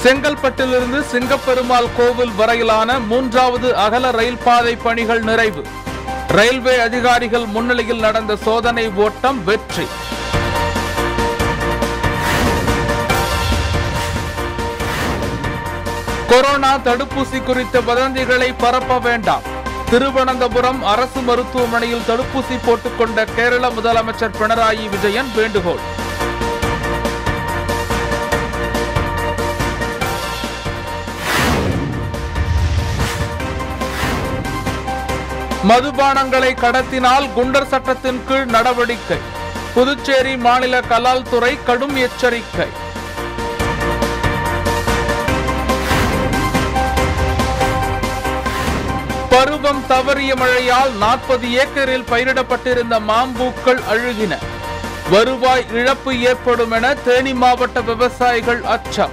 செங்கல்பட்டிலிருந்து சிங்கப்பெருமாள் கோவில் வரையிலான மூன்றாவது அகல ரயில் பாதை பணிகள் நிறைவு ரயில்வே அதிகாரிகள் முன்னிலையில் நடந்த சோதனை ஓட்டம் வெற்றி கொரோனா தடுப்பூசி குறித்த வதந்திகளை பரப்ப வேண்டாம் திருவனந்தபுரம் அரசு மருத்துவமனையில் தடுப்பூசி போட்டுக்கொண்ட கேரள முதலமைச்சர் பினராயி விஜயன் வேண்டுகோள் மதுபானங்களை கடத்தினால் குண்டர் சட்டத்தின் கீழ் நடவடிக்கை புதுச்சேரி மாநில கலால் துறை கடும் எச்சரிக்கை பருவம் தவறிய மழையால் நாற்பது ஏக்கரில் பயிரிடப்பட்டிருந்த மாம்பூக்கள் அழுகின வருவாய் இழப்பு ஏற்படும் என தேனி மாவட்ட விவசாயிகள் அச்சம்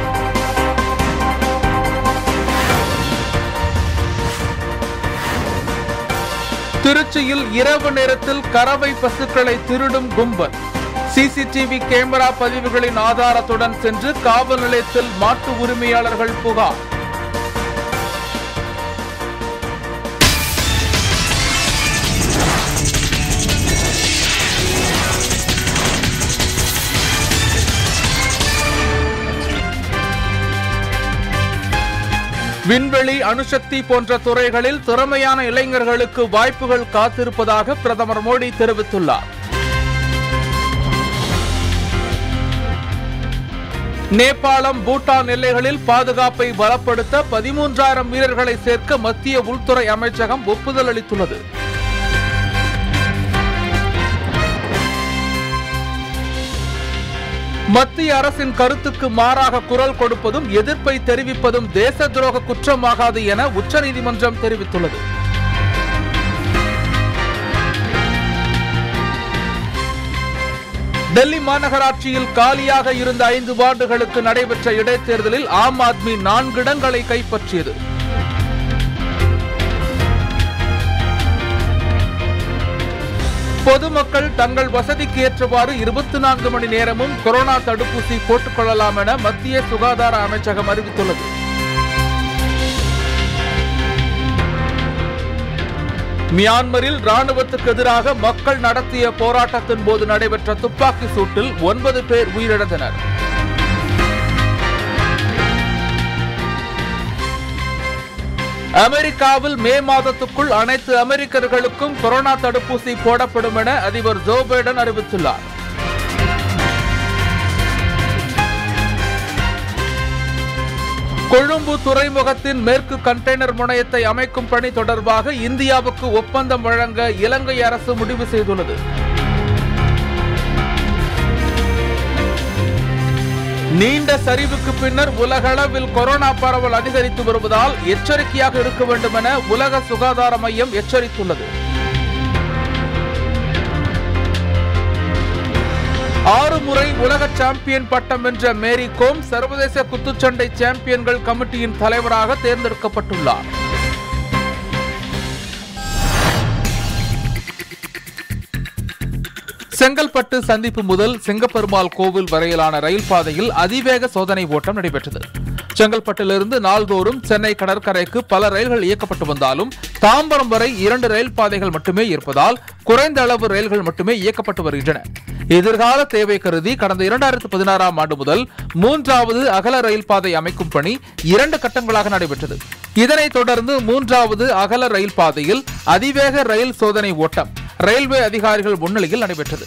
திருச்சியில் இரவு நேரத்தில் கறவை பசுக்களை திருடும் கும்பல் சிசிடிவி கேமரா பதிவுகளின் ஆதாரத்துடன் சென்று காவல் நிலையத்தில் மாட்டு உரிமையாளர்கள் புகார் விண்வெளி அணுசக்தி போன்ற துறைகளில் திறமையான இளைஞர்களுக்கு வாய்ப்புகள் காத்திருப்பதாக பிரதமர் மோடி தெரிவித்துள்ளார் நேபாளம் பூட்டான் எல்லைகளில் பாதுகாப்பை பலப்படுத்த பதிமூன்றாயிரம் வீரர்களை சேர்க்க மத்திய உள்துறை அமைச்சகம் ஒப்புதல் அளித்துள்ளது மத்திய அரசின் கருத்துக்கு மாறாக குரல் கொடுப்பதும் எதிர்ப்பை தெரிவிப்பதும் தேச துரோக குற்றமாகாது என உச்சநீதிமன்றம் தெரிவித்துள்ளது டெல்லி மாநகராட்சியில் காலியாக இருந்த ஐந்து வார்டுகளுக்கு நடைபெற்ற இடைத்தேர்தலில் ஆம் ஆத்மி நான்கு இடங்களை கைப்பற்றியது பொதுமக்கள் தங்கள் வசதிக்கு ஏற்றவாறு இருபத்தி நான்கு மணி நேரமும் கொரோனா தடுப்பூசி போட்டுக் கொள்ளலாம் என மத்திய சுகாதார அமைச்சகம் அறிவித்துள்ளது மியான்மரில் ராணுவத்துக்கு எதிராக மக்கள் நடத்திய போராட்டத்தின் போது நடைபெற்ற துப்பாக்கி சூட்டில் ஒன்பது பேர் உயிரிழந்தனர் அமெரிக்காவில் மே மாதத்துக்குள் அனைத்து அமெரிக்கர்களுக்கும் கொரோனா தடுப்பூசி போடப்படும் என அதிபர் ஜோ பைடன் அறிவித்துள்ளார் கொழும்பு துறைமுகத்தின் மேற்கு கண்டெய்னர் முனையத்தை அமைக்கும் பணி தொடர்பாக இந்தியாவுக்கு ஒப்பந்தம் வழங்க இலங்கை அரசு முடிவு செய்துள்ளது நீண்ட சரிவுக்கு பின்னர் உலகளவில் கொரோனா பரவல் அதிகரித்து வருவதால் எச்சரிக்கையாக இருக்க வேண்டும் என உலக சுகாதார மையம் எச்சரித்துள்ளது ஆறு முறை உலக சாம்பியன் பட்டம் வென்ற மேரி கோம் சர்வதேச குத்துச்சண்டை சாம்பியன்கள் கமிட்டியின் தலைவராக தேர்ந்தெடுக்கப்பட்டுள்ளார் செங்கல்பட்டு சந்திப்பு முதல் செங்கப்பெருமாள் கோவில் வரையிலான ரயில் பாதையில் அதிவேக சோதனை ஓட்டம் நடைபெற்றது செங்கல்பட்டிலிருந்து நாள்தோறும் சென்னை கடற்கரைக்கு பல ரயில்கள் இயக்கப்பட்டு வந்தாலும் தாம்பரம் வரை இரண்டு ரயில் பாதைகள் மட்டுமே இருப்பதால் குறைந்த அளவு ரயில்கள் மட்டுமே இயக்கப்பட்டு வருகின்றன எதிர்கால தேவை கருதி கடந்த இரண்டாயிரத்து பதினாறாம் ஆண்டு முதல் மூன்றாவது அகல ரயில் பாதை அமைக்கும் பணி இரண்டு கட்டங்களாக நடைபெற்றது இதனைத் தொடர்ந்து மூன்றாவது அகல ரயில் பாதையில் அதிவேக ரயில் சோதனை ஓட்டம் ரயில்வே அதிகாரிகள் முன்னிலையில் நடைபெற்றது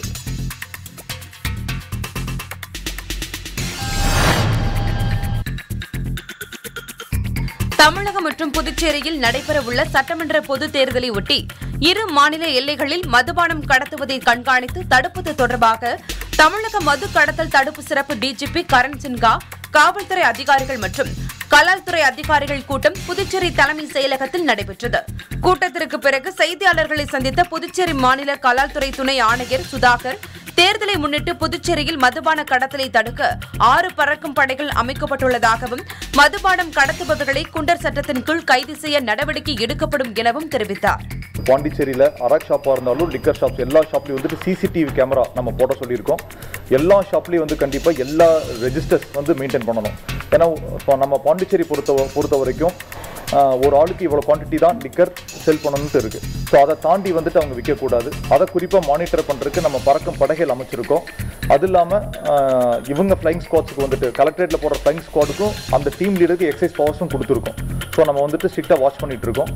தமிழகம் மற்றும் புதுச்சேரியில் நடைபெறவுள்ள சட்டமன்ற பொதுத் தேர்தலை ஒட்டி இரு மாநில எல்லைகளில் மதுபானம் கடத்துவதை கண்காணித்து தடுப்பது தொடர்பாக தமிழக மது கடத்தல் தடுப்பு சிறப்பு டிஜிபி கரண் சின்ஹா காவல்துறை அதிகாரிகள் மற்றும் கலால்துறை அதிகாரிகள் கூட்டம் புதுச்சேரி தலைமை செயலகத்தில் நடைபெற்றது கூட்டத்திற்கு பிறகு செய்தியாளர்களை சந்தித்த புதுச்சேரி மாநில கலால்துறை துணை ஆணையர் சுதாகர் தேர்தலை முன்னிட்டு புதுச்சேரியில் மதுபான கடத்தலை தடுக்க ஆறு பறக்கும் படைகள் அமைக்கப்பட்டுள்ளதாகவும் மதுபானம் கடத்துபவர்களை குண்டர் சட்டத்தின் கீழ் கைது செய்ய நடவடிக்கை எடுக்கப்படும் எனவும் தெரிவித்தார் பாண்டிச்சேரியில் அராக் ஷாப்பாக இருந்தாலும் லிக்கர் ஷாப்ஸ் எல்லா ஷாப்லையும் வந்துட்டு சிசிடிவி கேமரா நம்ம போட சொல்லியிருக்கோம் எல்லா ஷாப்லேயும் வந்து கண்டிப்பாக எல்லா ரெஜிஸ்டர்ஸ் வந்து மெயின்டைன் பண்ணணும் ஏன்னா இப்போ நம்ம பாண்டிச்சேரி பொறுத்த பொறுத்த வரைக்கும் ஆஹ், ஒரு ஆளுக்கு இவ்வளோ குவான்டிட்டி தான் லிக்கர் செல் பண்ணணும்னு இருக்கு ஸோ அதை தாண்டி வந்துட்டு அவங்க விற்கக்கூடாது அதை குறிப்பாக மானிட்டர் பண்ணுறதுக்கு நம்ம பறக்கும் படைகள் அமைச்சிருக்கோம் அது இல்லாமல் இவங்க ஃப்ளைங் ஸ்குவாட்ஸுக்கு வந்துட்டு கலெக்டரேட்டில் போகிற ஃப்ளைங் ஸ்குவாடுக்கும் அந்த டீம் லீடருக்கு எக்ஸைஸ் பவர்ஸும் கொடுத்துருக்கோம் ஸோ நம்ம வந்துட்டு ஸ்ட்ரிக்டாக வாட்ச் பண்ணிட்டு இருக்கோம்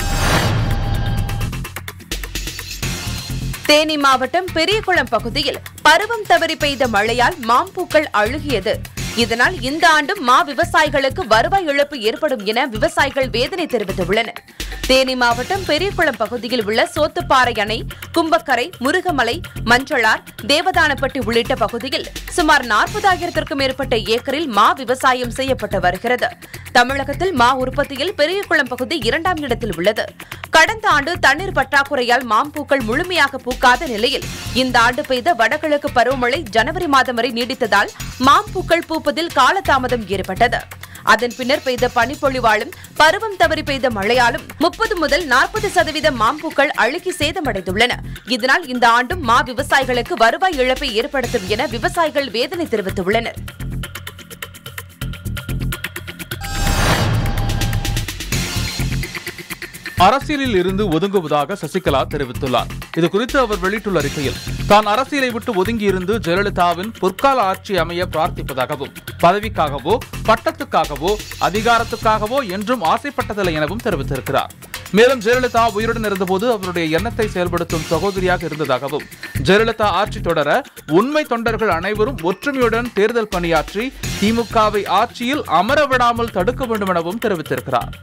தேனி மாவட்டம் பெரியகுளம் பகுதியில் பருவம் தவறி பெய்த மழையால் மாம்பூக்கள் அழுகியது இதனால் இந்த ஆண்டும் மா விவசாயிகளுக்கு வருவாய் இழப்பு ஏற்படும் என விவசாயிகள் வேதனை தெரிவித்துள்ளனர் தேனி மாவட்டம் பெரியகுளம் பகுதியில் உள்ள சோத்துப்பாறை அணை கும்பக்கரை முருகமலை மஞ்சளார் தேவதானப்பட்டி உள்ளிட்ட பகுதியில் சுமார் நாற்பதாயிரத்திற்கும் மேற்பட்ட ஏக்கரில் மா விவசாயம் செய்யப்பட்டு வருகிறது தமிழகத்தில் மா உற்பத்தியில் பெரியகுளம் பகுதி இரண்டாம் இடத்தில் உள்ளது கடந்த ஆண்டு தண்ணீர் பற்றாக்குறையால் மாம்பூக்கள் முழுமையாக பூக்காத நிலையில் இந்த ஆண்டு பெய்த வடகிழக்கு பருவமழை ஜனவரி மாதம் வரை நீடித்ததால் மாம்பூக்கள் பூப்பதில் காலதாமதம் ஏற்பட்டது அதன் பின்னர் பெய்த பனிப்பொழிவாலும் பருவம் தவறி பெய்த மழையாலும் முப்பது முதல் நாற்பது சதவீத மாம்பூக்கள் அழுகி சேதமடைந்துள்ளன இதனால் இந்த ஆண்டும் மா விவசாயிகளுக்கு வருவாய் இழப்பை ஏற்படுத்தும் என விவசாயிகள் வேதனை தெரிவித்துள்ளனர் அரசியலில் இருந்து ஒதுங்குவதாக சசிகலா தெரிவித்துள்ளார் இது குறித்து அவர் வெளியிட்டுள்ள அறிக்கையில் தான் அரசியலை விட்டு ஒதுங்கியிருந்து ஜெயலலிதாவின் பொற்கால ஆட்சி அமைய பிரார்த்திப்பதாகவும் பதவிக்காகவோ பட்டத்துக்காகவோ அதிகாரத்துக்காகவோ என்றும் ஆசைப்பட்டதில்லை எனவும் தெரிவித்திருக்கிறார் மேலும் ஜெயலலிதா உயிருடன் இருந்தபோது அவருடைய எண்ணத்தை செயல்படுத்தும் சகோதரியாக இருந்ததாகவும் ஜெயலலிதா ஆட்சி தொடர உண்மை தொண்டர்கள் அனைவரும் ஒற்றுமையுடன் தேர்தல் பணியாற்றி திமுகவை ஆட்சியில் அமர விடாமல் தடுக்க வேண்டும் எனவும் தெரிவித்திருக்கிறார்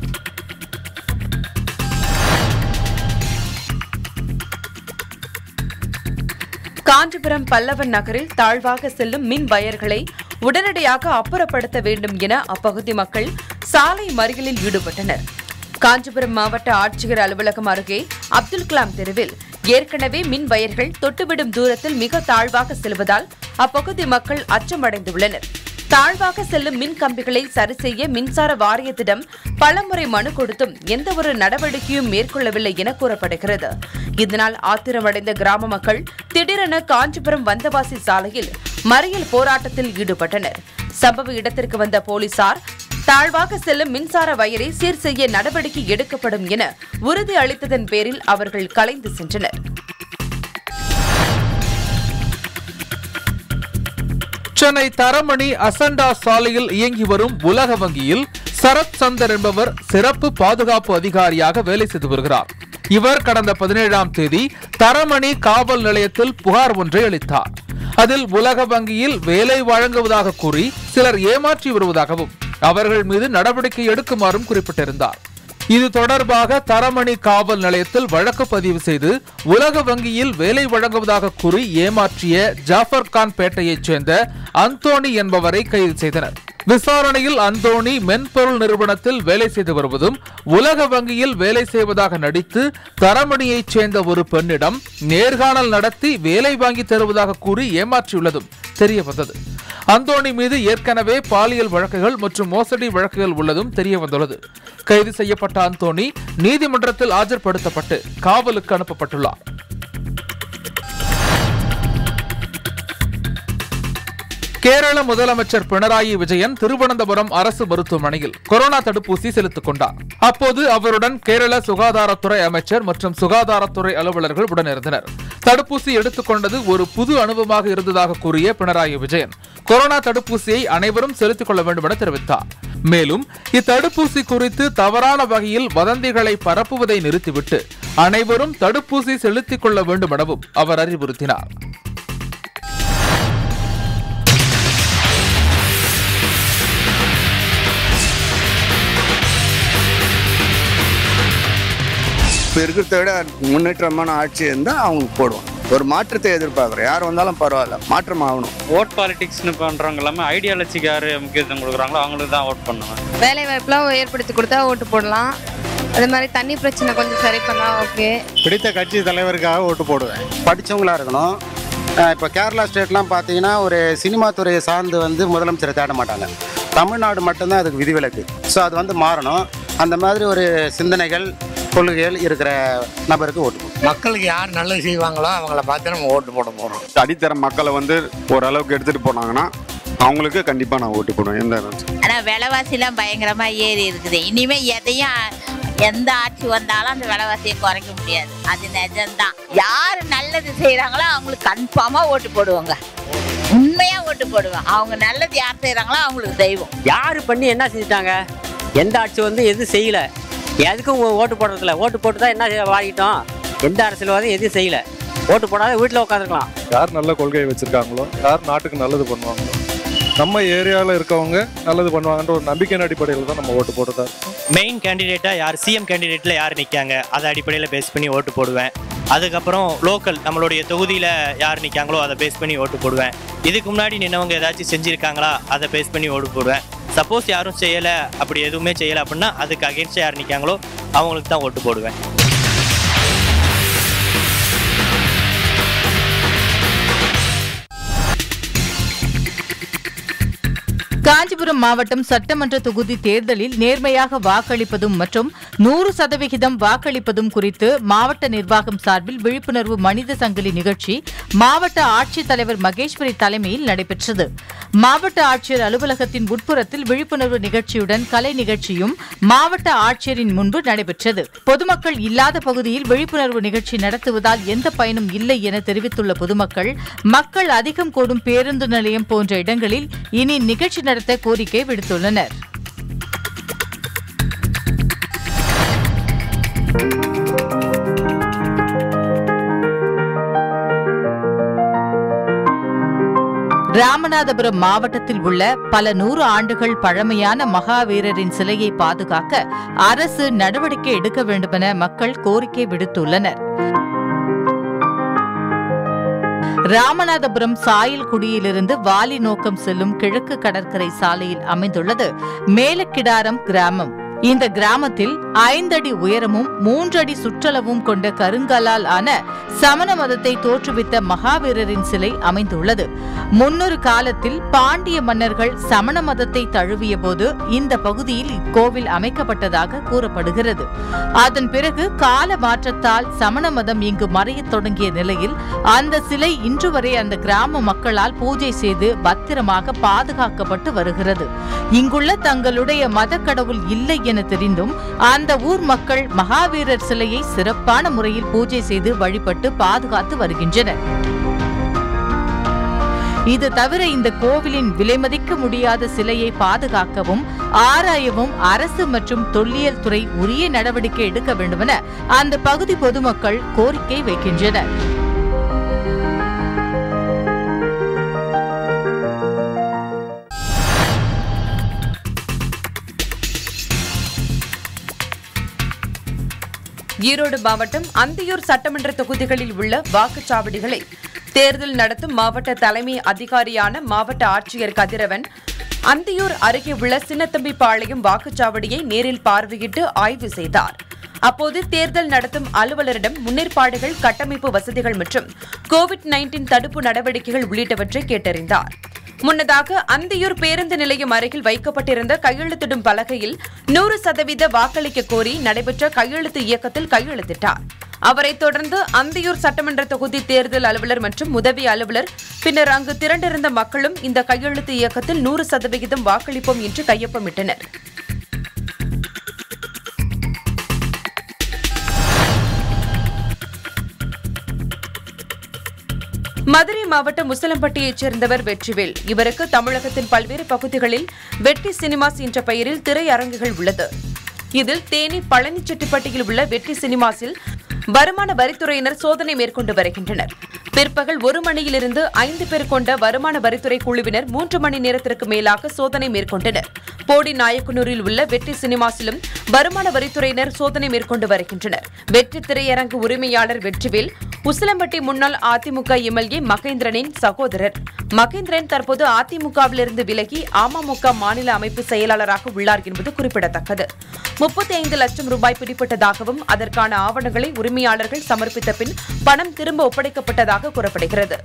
காஞ்சிபுரம் பல்லவன் நகரில் தாழ்வாக செல்லும் மின் வயர்களை உடனடியாக அப்புறப்படுத்த வேண்டும் என அப்பகுதி மக்கள் சாலை மறியலில் ஈடுபட்டனர் காஞ்சிபுரம் மாவட்ட ஆட்சியர் அலுவலகம் அருகே அப்துல் கலாம் தெருவில் ஏற்கனவே மின் வயர்கள் தொட்டுவிடும் தூரத்தில் மிக தாழ்வாக செல்வதால் அப்பகுதி மக்கள் அச்சமடைந்துள்ளனர் தாழ்வாக செல்லும் மின் கம்பிகளை சரி செய்ய மின்சார வாரியத்திடம் பலமுறை மனு கொடுத்தும் எந்த ஒரு நடவடிக்கையும் மேற்கொள்ளவில்லை என கூறப்படுகிறது இதனால் ஆத்திரமடைந்த கிராம மக்கள் திடீரென காஞ்சிபுரம் வந்தவாசி சாலையில் மறியல் போராட்டத்தில் ஈடுபட்டனர் சம்பவ இடத்திற்கு வந்த போலீசார் தாழ்வாக செல்லும் மின்சார வயரை சீர் செய்ய நடவடிக்கை எடுக்கப்படும் என உறுதி அளித்ததன் பேரில் அவர்கள் கலைந்து சென்றனர் சென்னை தரமணி அசண்டா சாலையில் இயங்கி வரும் உலக வங்கியில் சரத் சந்தர் என்பவர் சிறப்பு பாதுகாப்பு அதிகாரியாக வேலை செய்து வருகிறார் இவர் கடந்த பதினேழாம் தேதி தரமணி காவல் நிலையத்தில் புகார் ஒன்றை அளித்தார் அதில் உலக வங்கியில் வேலை வழங்குவதாக கூறி சிலர் ஏமாற்றி வருவதாகவும் அவர்கள் மீது நடவடிக்கை எடுக்குமாறும் குறிப்பிட்டிருந்தார் இது தொடர்பாக தரமணி காவல் நிலையத்தில் வழக்கு பதிவு செய்து உலக வங்கியில் வேலை வழங்குவதாக கூறி ஏமாற்றிய ஜாஃபர் கான் பேட்டையைச் சேர்ந்த அந்தோணி என்பவரை கைது செய்தனர் விசாரணையில் அந்தோணி மென்பொருள் நிறுவனத்தில் வேலை செய்து வருவதும் உலக வங்கியில் வேலை செய்வதாக நடித்து தரமணியைச் சேர்ந்த ஒரு பெண்ணிடம் நேர்காணல் நடத்தி வேலை வாங்கி தருவதாக கூறி ஏமாற்றியுள்ளதும் தெரிய வந்தது அந்தோணி மீது ஏற்கனவே பாலியல் வழக்குகள் மற்றும் மோசடி வழக்குகள் உள்ளதும் தெரிய வந்துள்ளது கைது செய்யப்பட்ட அந்தோணி நீதிமன்றத்தில் ஆஜர்படுத்தப்பட்டு காவலுக்கு அனுப்பப்பட்டுள்ளார் கேரள முதலமைச்சர் பினராயி விஜயன் திருவனந்தபுரம் அரசு மருத்துவமனையில் கொரோனா தடுப்பூசி செலுத்திக் கொண்டார் அப்போது அவருடன் கேரள சுகாதாரத்துறை அமைச்சர் மற்றும் சுகாதாரத்துறை அலுவலர்கள் உடனிருந்தனர் தடுப்பூசி எடுத்துக்கொண்டது ஒரு புது அனுபவமாக இருந்ததாக கூறிய பினராயி விஜயன் கொரோனா தடுப்பூசியை அனைவரும் செலுத்திக் கொள்ள வேண்டும் என தெரிவித்தார் மேலும் இத்தடுப்பூசி குறித்து தவறான வகையில் வதந்திகளை பரப்புவதை நிறுத்திவிட்டு அனைவரும் தடுப்பூசி செலுத்திக் கொள்ள வேண்டும் எனவும் அவர் அறிவுறுத்தினார் இப்போ இருக்கிறத விட முன்னேற்றமான ஆட்சி இருந்தால் அவங்க போடுவோம் ஒரு மாற்றத்தை எதிர்பார்க்குறோம் யார் வந்தாலும் பரவாயில்ல மாற்றம் ஆகணும் ஓட் பாலிடிக்ஸ்னு பண்ணுறவங்க எல்லாமே ஐடியாலஜிக்கு யார் முக்கியத்துவம் கொடுக்குறாங்களோ அவங்களுக்கு தான் ஓட் பண்ணுவேன் வேலை வாய்ப்புலாம் ஏற்படுத்தி கொடுத்தா ஓட்டு போடலாம் அதே மாதிரி தண்ணி பிரச்சனை கொஞ்சம் சரி பண்ணா ஓகே பிடித்த கட்சி தலைவருக்காக ஓட்டு போடுவேன் படித்தவங்களா இருக்கணும் இப்போ கேரளா ஸ்டேட்லாம் பார்த்தீங்கன்னா ஒரு சினிமா துறையை சார்ந்து வந்து முதலமைச்சரை தேட மாட்டாங்க தமிழ்நாடு மட்டும்தான் அதுக்கு விதிவிலக்கு ஸோ அது வந்து மாறணும் அந்த மாதிரி ஒரு சிந்தனைகள் கொள்கைகள் இருக்கிற நபருக்கு ஓட்டு போடணும். மக்களுக்கு யார் நல்லது செய்வாங்களோ அவங்கள பார்த்து நம்ம ஓட்டு போட போகிறோம் அடித்தர மக்களை வந்து ஓரளவுக்கு எடுத்துகிட்டு போனாங்கன்னா அவங்களுக்கு கண்டிப்பாக நான் ஓட்டு போடுவேன் எந்த ஆனால் விலைவாசிலாம் பயங்கரமாக ஏறி இருக்குது இனிமே எதையும் எந்த ஆட்சி வந்தாலும் அந்த விலைவாசியை குறைக்க முடியாது அது நிஜம்தான் யார் நல்லது செய்கிறாங்களோ அவங்களுக்கு கன்ஃபார்மாக ஓட்டு போடுவாங்க உண்மையாக ஓட்டு போடுவேன் அவங்க நல்லது யார் செய்கிறாங்களோ அவங்களுக்கு தெய்வம் யார் பண்ணி என்ன செஞ்சுட்டாங்க எந்த ஆட்சி வந்து எதுவும் செய்யல எதுக்கும் ஓ- ஓட்டு போடுறதில்ல ஓட்டு போட்டு தான் என்ன செய்ய வாங்கிட்டோம் எந்த அரசியல்வாதியும் எதுவும் செய்யல ஓட்டு போடாத வீட்டில் உட்காந்துருக்கலாம் யார் நல்ல கொள்கையை வச்சிருக்காங்களோ யார் நாட்டுக்கு நல்லது பண்ணுவாங்களோ நம்ம ஏரியாவில் இருக்கவங்க நல்லது பண்ணுவாங்கன்ற ஒரு நம்பிக்கையின் அடிப்படையில் தான் நம்ம ஓட்டு போடுறதா இருக்கும் மெயின் கேண்டிடேட்டாக யார் சிஎம் கேண்டிடேட்டில் யார் நிற்காங்க அதை அடிப்படையில் பேஸ் பண்ணி ஓட்டு போடுவேன் அதுக்கப்புறம் லோக்கல் நம்மளுடைய தொகுதியில் யார் நிற்காங்களோ அதை பேஸ் பண்ணி ஓட்டு போடுவேன் இதுக்கு முன்னாடி நின்னவங்க ஏதாச்சும் செஞ்சுருக்காங்களா அதை பேஸ் பண்ணி ஓட்டு போடுவேன் சப்போஸ் யாரும் செய்யலை அப்படி எதுவுமே செய்யலை அப்படின்னா அதுக்கு அகேன்ஸ்டாக யார் நிற்காங்களோ அவங்களுக்கு தான் ஓட்டு போடுவேன் காஞ்சிபுரம் மாவட்டம் சட்டமன்ற தொகுதி தேர்தலில் நேர்மையாக வாக்களிப்பதும் மற்றும் நூறு சதவிகிதம் வாக்களிப்பதும் குறித்து மாவட்ட நிர்வாகம் சார்பில் விழிப்புணர்வு மனித சங்கிலி நிகழ்ச்சி மாவட்ட ஆட்சித்தலைவர் மகேஸ்வரி தலைமையில் நடைபெற்றது மாவட்ட ஆட்சியர் அலுவலகத்தின் உட்புறத்தில் விழிப்புணர்வு நிகழ்ச்சியுடன் கலை நிகழ்ச்சியும் மாவட்ட ஆட்சியரின் முன்பு நடைபெற்றது பொதுமக்கள் இல்லாத பகுதியில் விழிப்புணர்வு நிகழ்ச்சி நடத்துவதால் எந்த பயனும் இல்லை என தெரிவித்துள்ள பொதுமக்கள் மக்கள் அதிகம் கூடும் பேருந்து நிலையம் போன்ற இடங்களில் இனி நிகழ்ச்சி நடத்த கோரிக்கை விடுத்துள்ளனர் ராமநாதபுரம் மாவட்டத்தில் உள்ள பல நூறு ஆண்டுகள் பழமையான மகாவீரரின் சிலையை பாதுகாக்க அரசு நடவடிக்கை எடுக்க வேண்டுமென மக்கள் கோரிக்கை விடுத்துள்ளனர் ராமநாதபுரம் சாயல்குடியிலிருந்து வாலி நோக்கம் செல்லும் கிழக்கு கடற்கரை சாலையில் அமைந்துள்ளது மேலக்கிடாரம் கிராமம் இந்த கிராமத்தில் ஐந்தடி உயரமும் மூன்றடி சுற்றளவும் கொண்ட கருங்கலால் ஆன சமண மதத்தை தோற்றுவித்த மகாவீரரின் சிலை அமைந்துள்ளது முன்னொரு காலத்தில் பாண்டிய மன்னர்கள் சமண மதத்தை தழுவிய போது இந்த பகுதியில் இக்கோவில் அமைக்கப்பட்டதாக கூறப்படுகிறது அதன் பிறகு கால மாற்றத்தால் சமண மதம் இங்கு மறையத் தொடங்கிய நிலையில் அந்த சிலை இன்று வரை அந்த கிராம மக்களால் பூஜை செய்து பத்திரமாக பாதுகாக்கப்பட்டு வருகிறது இங்குள்ள தங்களுடைய மதக்கடவுள் இல்லை என தெரிந்தும் அந்த ஊர் மக்கள் மகாவீரர் சிலையை சிறப்பான முறையில் பூஜை செய்து வழிபட்டு பாதுகாத்து வருகின்றனர் இது தவிர இந்த கோவிலின் விலைமதிக்க முடியாத சிலையை பாதுகாக்கவும் ஆராயவும் அரசு மற்றும் தொல்லியல் துறை உரிய நடவடிக்கை எடுக்க வேண்டுமென அந்த பகுதி பொதுமக்கள் கோரிக்கை வைக்கின்றனர் ஈரோடு மாவட்டம் அந்தியூர் சட்டமன்ற தொகுதிகளில் உள்ள வாக்குச்சாவடிகளை தேர்தல் நடத்தும் மாவட்ட தலைமை அதிகாரியான மாவட்ட ஆட்சியர் கதிரவன் அந்தியூர் அருகே உள்ள சின்னத்தம்பி பாளையம் வாக்குச்சாவடியை நேரில் பார்வையிட்டு ஆய்வு செய்தார் அப்போது தேர்தல் நடத்தும் அலுவலரிடம் முன்னேற்பாடுகள் கட்டமைப்பு வசதிகள் மற்றும் கோவிட் நைன்டீன் தடுப்பு நடவடிக்கைகள் உள்ளிட்டவற்றை கேட்டறிந்தார் முன்னதாக அந்தியூர் பேருந்து நிலையம் அருகில் வைக்கப்பட்டிருந்த கையெழுத்திடும் பலகையில் நூறு சதவீத வாக்களிக்க கோரி நடைபெற்ற கையெழுத்து இயக்கத்தில் கையெழுத்திட்டார் அவரைத் தொடர்ந்து அந்தியூர் சட்டமன்ற தொகுதி தேர்தல் அலுவலர் மற்றும் உதவி அலுவலர் பின்னர் அங்கு திரண்டிருந்த மக்களும் இந்த கையெழுத்து இயக்கத்தில் நூறு சதவிகிதம் வாக்களிப்போம் என்று கையொப்பமிட்டனர் மதுரை மாவட்டம் முசலம்பட்டியைச் சேர்ந்தவர் வெற்றிவேல் இவருக்கு தமிழகத்தின் பல்வேறு பகுதிகளில் வெற்றி சினிமாஸ் என்ற பெயரில் திரையரங்குகள் உள்ளது இதில் தேனி பழனிச்செட்டிப்பட்டியில் உள்ள வெற்றி சினிமாஸில் வருமான வரித்துறையினர் சோதனை மேற்கொண்டு வருகின்றனர் பிற்பகல் ஒரு மணியிலிருந்து ஐந்து பேர் கொண்ட வருமான வரித்துறை குழுவினர் மூன்று மணி நேரத்திற்கு மேலாக சோதனை மேற்கொண்டனர் போடி நாயக்கனூரில் உள்ள வெற்றி சினிமாஸிலும் வருமான வரித்துறையினர் சோதனை மேற்கொண்டு வருகின்றனர் வெற்றி திரையரங்கு உரிமையாளர் வெற்றிவேல் உசிலம்பட்டி முன்னாள் அதிமுக எம்எல்ஏ மகேந்திரனின் சகோதரர் மகேந்திரன் தற்போது அதிமுகவிலிருந்து விலகி அமமுக மாநில அமைப்பு செயலாளராக உள்ளார் என்பது குறிப்பிடத்தக்கது முப்பத்தி ஐந்து லட்சம் ரூபாய் பிடிப்பட்டதாகவும் அதற்கான ஆவணங்களை உரிமையாளர்கள் சமர்ப்பித்த பின் பணம் திரும்ப ஒப்படைக்கப்பட்டதாக கூறப்படுகிறது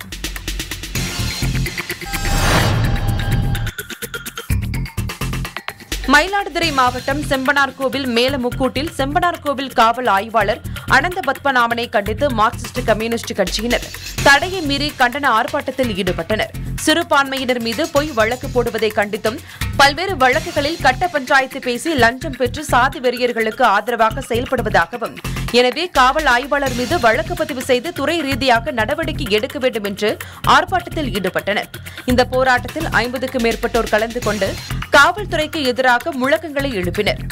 மயிலாடுதுறை மாவட்டம் செம்பனார்கோவில் மேலமுக்கூட்டில் செம்பனார்கோவில் காவல் ஆய்வாளர் அனந்த பத்மநாபனை கண்டித்து மார்க்சிஸ்ட் கம்யூனிஸ்ட் கட்சியினர் தடையை மீறி கண்டன ஆர்ப்பாட்டத்தில் ஈடுபட்டனர் சிறுபான்மையினர் மீது பொய் வழக்கு போடுவதை கண்டித்தும் பல்வேறு வழக்குகளில் கட்ட பஞ்சாயத்து பேசி லஞ்சம் பெற்று சாதி வெறியர்களுக்கு ஆதரவாக செயல்படுவதாகவும் எனவே காவல் ஆய்வாளர் மீது வழக்கு பதிவு செய்து துறை ரீதியாக நடவடிக்கை எடுக்க வேண்டும் என்று ஆர்ப்பாட்டத்தில் ஈடுபட்டனர் இந்த போராட்டத்தில் ஐம்பதுக்கும் மேற்பட்டோர் கலந்து கொண்டு காவல்துறைக்கு எதிராக முழக்கங்களை எழுப்பினர்